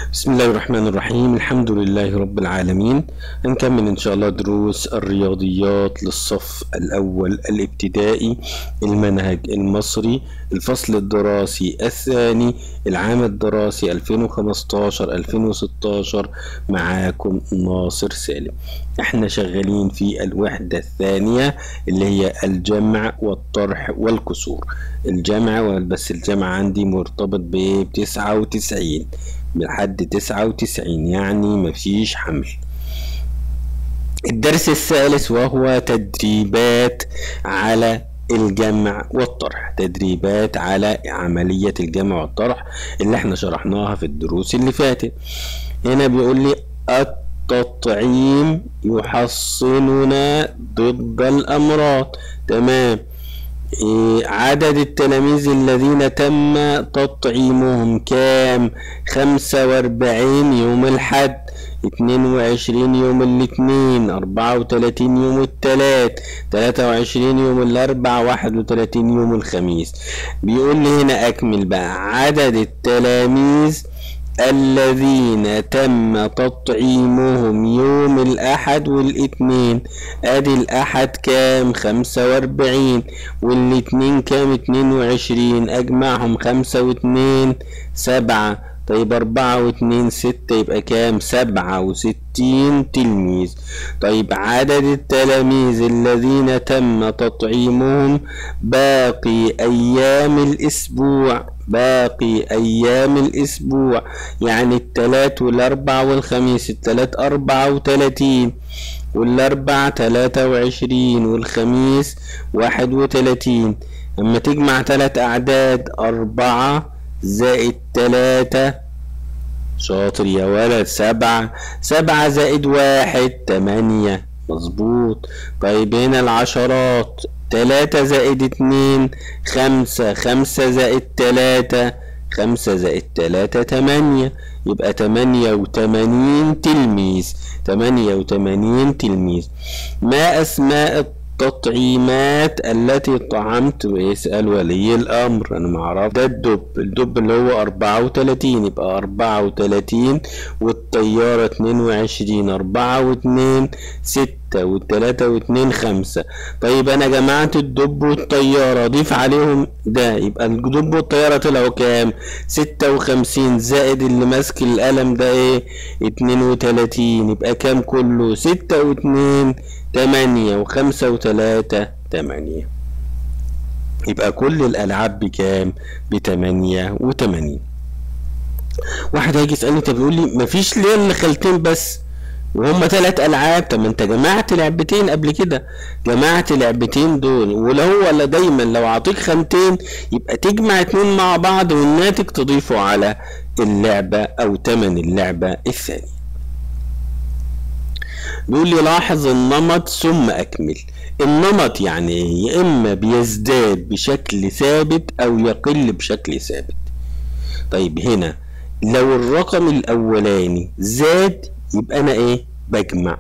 بسم الله الرحمن الرحيم الحمد لله رب العالمين هنكمل إن شاء الله دروس الرياضيات للصف الأول الابتدائي المنهج المصري الفصل الدراسي الثاني العام الدراسي 2015-2016 معاكم ناصر سالم احنا شغالين في الوحدة الثانية اللي هي الجمع والطرح والكسور الجمع بس الجمع عندي مرتبط بتسعة وتسعين لحد تسعة وتسعين يعني مفيش حمل الدرس الثالث وهو تدريبات على الجمع والطرح تدريبات على عملية الجمع والطرح اللي احنا شرحناها في الدروس اللي فاتت هنا بيقول لي التطعيم يحصننا ضد الأمراض تمام عدد التلاميذ الذين تم تطعيمهم كام خمسة واربعين يوم الحد اتنين وعشرين يوم الاثنين اربعة وتلاتين يوم التلات تلاتة وعشرين يوم الاربع واحد وتلاتين يوم الخميس بيقول لي هنا اكمل بقى عدد التلاميذ الذين تم تطعيمهم يوم الأحد والاثنين أدي الأحد كام خمسة وأربعين والاثنين كام اتنين وعشرين أجمعهم خمسة واتنين سبعة طيب أربعة واتنين ستة يبقى كام سبعة وستين تلميذ طيب عدد التلاميذ الذين تم تطعيمهم باقي أيام الأسبوع باقي أيام الأسبوع يعني التلات والأربع والخميس التلات أربعة وتلاتين والأربع تلاتة وعشرين والخميس واحد وتلاتين أما تجمع تلات أعداد أربعة زائد تلاتة شاطر يا ولد سبعة سبعة زائد واحد تمانية مظبوط طيب هنا العشرات تلاتة زائد اتنين خمسة خمسة زائد تلاتة خمسة زائد تلاتة تمانية يبقى تمانية وتمانين تلميذ تمانية وتمانين تلميذ ما أسماء التطعيمات التي طعمت ويسأل ولي الأمر أنا معرف ده الدب الدب اللي هو أربعة وتلاتين يبقى أربعة وتلاتين والطيارة اتنين وعشرين أربعة واتنين ستة والتلاتة واتنين خمسة طيب أنا جمعت الدب والطيارة أضيف عليهم ده يبقى الدب والطيارة طلعوا كام ستة وخمسين زائد اللي ماسك القلم ده ايه اتنين وتلاتين يبقى كام كله ستة واتنين تمانية وخمسة وتلاتة تمانية يبقى كل الألعاب بكام؟ بتمانية وتمانين واحد هيجي يسألني طب يقول لي مفيش ليه اللي خلتين بس وهم تلات ألعاب طب ما أنت جمعت لعبتين قبل كده جمعت لعبتين دول ولو ولا دايما لو أعطيك خانتين يبقى تجمع اتنين مع بعض والناتج تضيفه على اللعبة أو تمن اللعبة الثانية بيقول لي لاحظ النمط ثم أكمل النمط يعني يا إما بيزداد بشكل ثابت أو يقل بشكل ثابت طيب هنا لو الرقم الأولاني زاد يبقى أنا إيه بجمع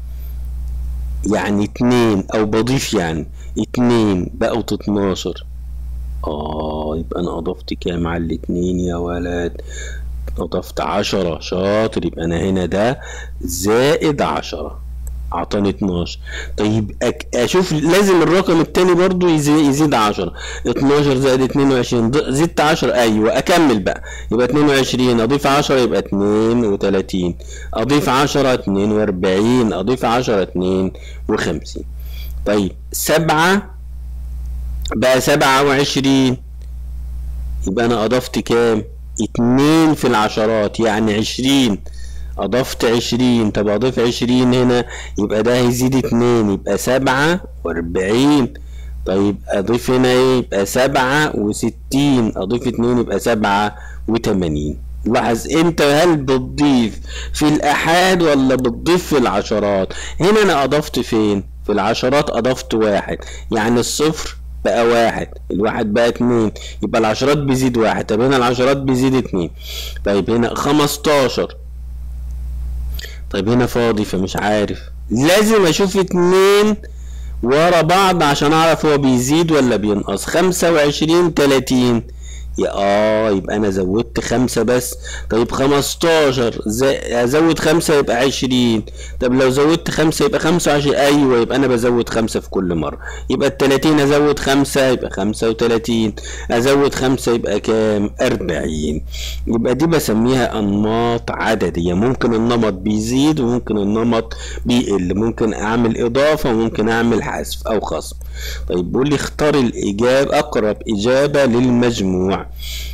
يعني اتنين أو بضيف يعني اتنين بقوا اتناشر آه يبقى أنا أضفت كام على الاتنين يا ولد أضفت عشرة شاطر يبقى أنا هنا ده زائد عشرة أعطاني اتناشر طيب أك... أشوف لازم الرقم التاني برضو يزيد, يزيد عشرة اتناشر زائد اتنين وعشرين زدت عشرة أيوة أكمل بقى يبقى اتنين وعشرين أضيف عشرة يبقى اتنين وتلاتين أضيف عشرة اتنين وأربعين أضيف عشرة اتنين وخمسين طيب سبعة بقى سبعة وعشرين يبقى أنا أضفت كام؟ اتنين في العشرات يعني عشرين اضفت عشرين طب اضيف عشرين هنا يبقى ده هيزيد اتنين يبقى سبعة واربعين طيب اضيف هنا ايه يبقى سبعة وستين اضيف اتنين يبقى سبعة وتمانين لاحظ انت هل بتضيف في الاحاد ولا بتضيف في العشرات هنا انا اضفت فين في العشرات اضفت واحد يعني الصفر بقى واحد الواحد بقى اتنين يبقى العشرات بيزيد واحد طب هنا العشرات بيزيد اتنين طيب هنا خمستاشر طيب هنا فاضي فمش عارف لازم اشوف اتنين ورا بعض عشان اعرف هو بيزيد ولا بينقص خمسة وعشرين تلاتين يا اه يبقى انا زودت خمسة بس طيب خمستاشر ازود خمسة يبقى عشرين طب لو زودت خمسة يبقى خمسة وعشرين ايوه يبقى انا بزود خمسة في كل مرة يبقى التلاتين ازود خمسة يبقى خمسة وتلاتين ازود خمسة يبقى كام اربعين يبقى دي بسميها انماط عددية ممكن النمط بيزيد وممكن النمط بيقل ممكن اعمل اضافة وممكن اعمل حذف او خصم طيب بيقول لي اختار الاجابة اقرب اجابة للمجموع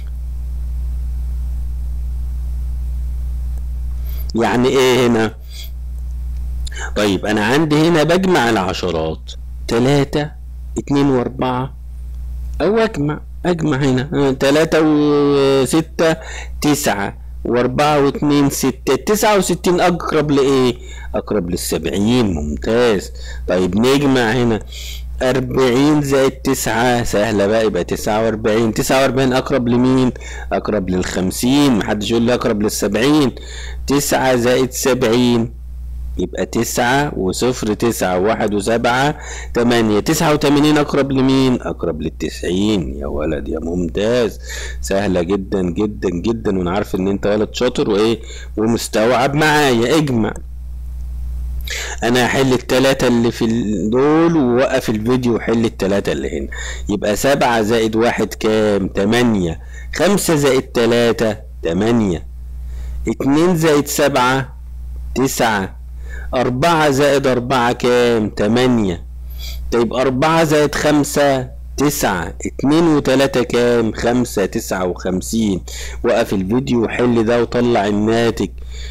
يعني ايه هنا طيب انا عندي هنا بجمع العشرات تلاتة اتنين واربعة او اجمع اجمع هنا تلاتة وستة تسعة واربعة واتنين ستة تسعة وستين اقرب لايه اقرب للسبعين ممتاز طيب نجمع هنا أربعين زائد تسعة سهلة بقى يبقى تسعة وأربعين تسعة وأربعين أقرب لمين؟ أقرب للخمسين محدش يقول لي أقرب للسبعين تسعة زائد سبعين يبقى تسعة وصفر تسعة وواحد وسبعة تمانية تسعة وتمانين أقرب لمين؟ أقرب للتسعين يا ولد يا ممتاز سهلة جدا جدا جدا وأنا عارف إن أنت ولد شاطر وإيه ومستوعب معايا اجمع انا هحل التلاتة اللي في دول ووقف الفيديو وحل التلاتة اللي هنا يبقى سبعة زائد واحد كام تمانية خمسة زائد تلاتة تمانية اتنين زائد سبعة تسعة أربعة زائد أربعة كام تمانية طيب أربعة زائد خمسة تسعة اتنين وتلاتة كام خمسة تسعة وخمسين وقف الفيديو وحل ده وطلع الناتج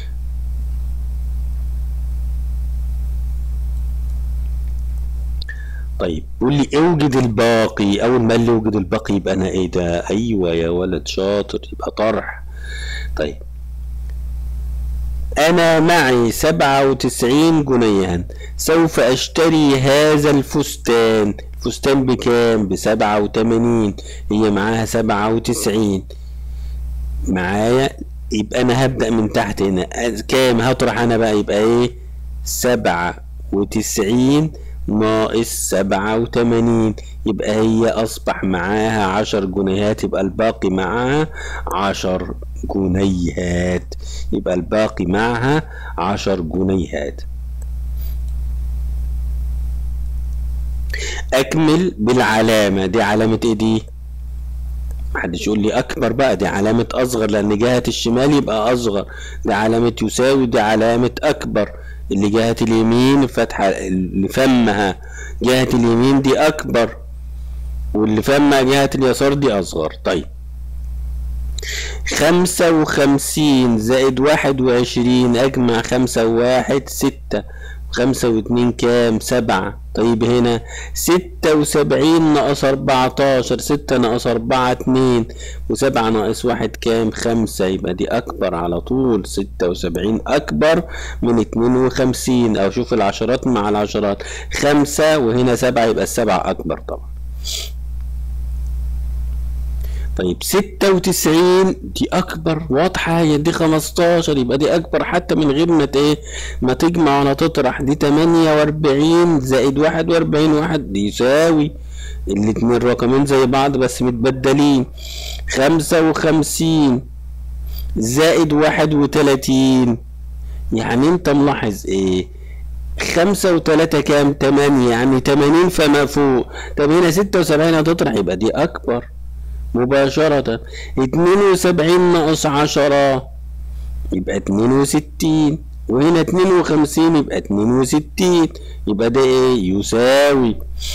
طيب قول لي اوجد الباقي اول ما قال لي اوجد الباقي يبقى انا ايه ده ايوه يا ولد شاطر يبقى طرح طيب انا معي سبعة وتسعين جنيها سوف اشتري هذا الفستان الفستان بكام بسبعة وتمانين هي معاها سبعة وتسعين معايا يبقى انا هبدأ من تحت هنا كام هطرح انا بقى يبقى ايه سبعة وتسعين ناقص سبعة وتمانين يبقى هي أصبح معاها عشر جنيهات يبقى الباقي معاها عشر جنيهات يبقى الباقي معها عشر جنيهات أكمل بالعلامة دي علامة إيه دي؟ محدش يقول لي أكبر بقى دي علامة أصغر لأن جهة الشمال يبقى أصغر دي علامة يساوي دي علامة أكبر اللي جهة اليمين فتحة اللي فمها جهة اليمين دي أكبر واللي فمها جهة اليسار دي أصغر طيب خمسة وخمسين زائد واحد وعشرين أجمع خمسة وواحد ستة خمسة واتنين كام سبعة طيب هنا ستة وسبعين ناقص أربعتاشر ستة ناقص أربعة اتنين وسبعة ناقص واحد كام خمسة يبقى دي أكبر على طول ستة وسبعين أكبر من اتنين وخمسين أو شوف العشرات مع العشرات خمسة وهنا سبعة يبقى السبعة أكبر طبعا طيب ستة وتسعين دي أكبر واضحة هي دي خمستاشر يبقى دي أكبر حتى من غير ما إيه ما تجمع ولا تطرح دي تمانية وأربعين زائد واحد وأربعين واحد دي يساوي الاتنين رقمين زي بعض بس متبدلين خمسة وخمسين زائد واحد وتلاتين يعني أنت ملاحظ إيه خمسة وتلاتة كام تمانية يعني تمانين فما فوق طب هنا ستة وسبعين هتطرح يبقى دي أكبر مباشرة اتنين وسبعين ناقص عشرة يبقى اتنين وستين وهنا اتنين وخمسين يبقى اتنين وستين يبقى ده ايه يساوي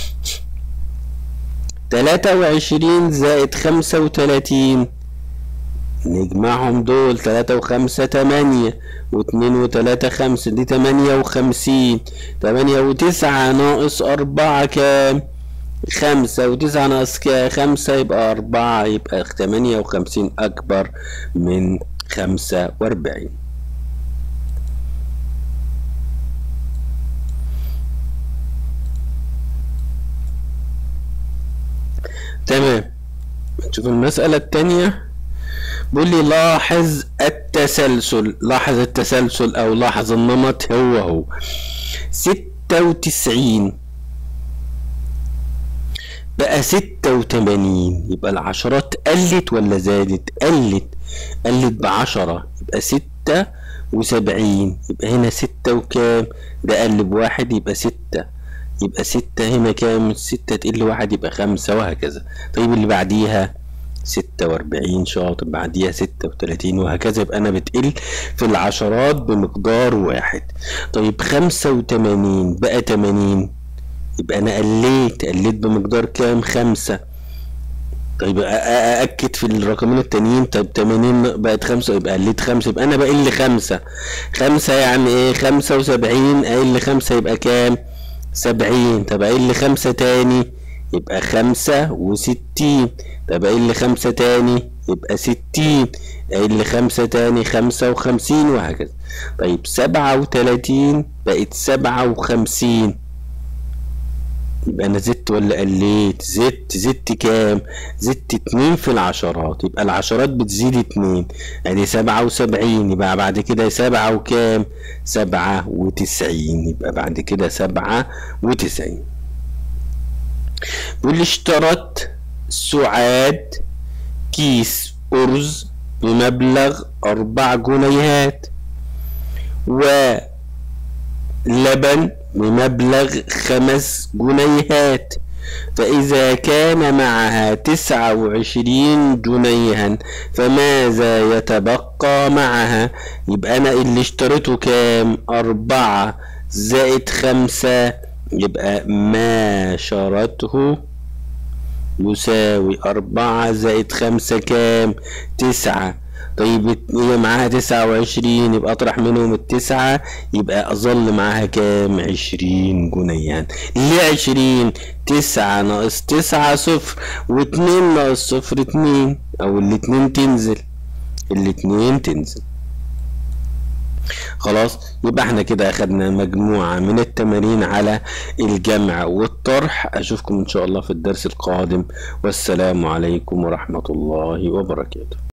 تلاتة وعشرين زائد خمسة وتلاتين نجمعهم دول تلاتة وخمسة تمانية واتنين وتلاتة خمسة دي تمانية وخمسين تمانية وتسعة ناقص أربعة كام؟ خمسة وتسعة ناقص خمسة يبقى أربعة يبقى تمانية وخمسين أكبر من خمسة وأربعين تمام نشوف المسألة التانية بيقول لي لاحظ التسلسل لاحظ التسلسل أو لاحظ النمط هو هو ستة وتسعين بقى ستة وتمانين يبقى العشرات قلت ولا زادت قلت قلت بعشرة يبقى ستة وسبعين يبقى هنا ستة وكام ده قلب واحد يبقى ستة يبقى ستة هنا كام ستة تقل واحد يبقى خمسة وهكذا طيب اللي بعديها ستة وأربعين شاطر بعديها ستة وتلاتين وهكذا يبقى أنا بتقل في العشرات بمقدار واحد طيب خمسة وتمانين بقى تمانين يبقى أنا قليت قليت بمقدار كام خمسة طيب أأكد في الرقمين التانيين طيب تمانين بقت خمسة يبقى قليت خمسة يبقى أنا بقل خمسة خمسة يعني إيه خمسة وسبعين أقل خمسة يبقى كام سبعين طب أقل خمسة تاني يبقى خمسة وستين طب أقل خمسة تاني يبقى ستين أقل خمسة تاني خمسة وخمسين وهكذا طيب سبعة وتلاتين بقت سبعة وخمسين يبقى انا زدت ولا قليت زدت زدت كام زدت اتنين في العشرات يبقى العشرات بتزيد اتنين ادي سبعة وسبعين يبقى بعد كده سبعة وكام سبعة وتسعين يبقى بعد كده سبعة وتسعين بيقول لي اشترت سعاد كيس أرز بمبلغ أربع جنيهات ولبن بمبلغ خمس جنيهات فإذا كان معها تسعة وعشرين جنيها فماذا يتبقى معها يبقى أنا اللي اشتريته كام أربعة زائد خمسة يبقى ما شرته يساوي أربعة زائد خمسة كام تسعة طيب هي معاها تسعة وعشرين يبقى أطرح منهم التسعة يبقى أظل معاها كام عشرين جنيها ليه عشرين تسعة ناقص تسعة صفر واتنين ناقص صفر اتنين أو الاتنين تنزل الاتنين تنزل خلاص يبقى احنا كده اخدنا مجموعة من التمارين على الجمع والطرح اشوفكم ان شاء الله في الدرس القادم والسلام عليكم ورحمة الله وبركاته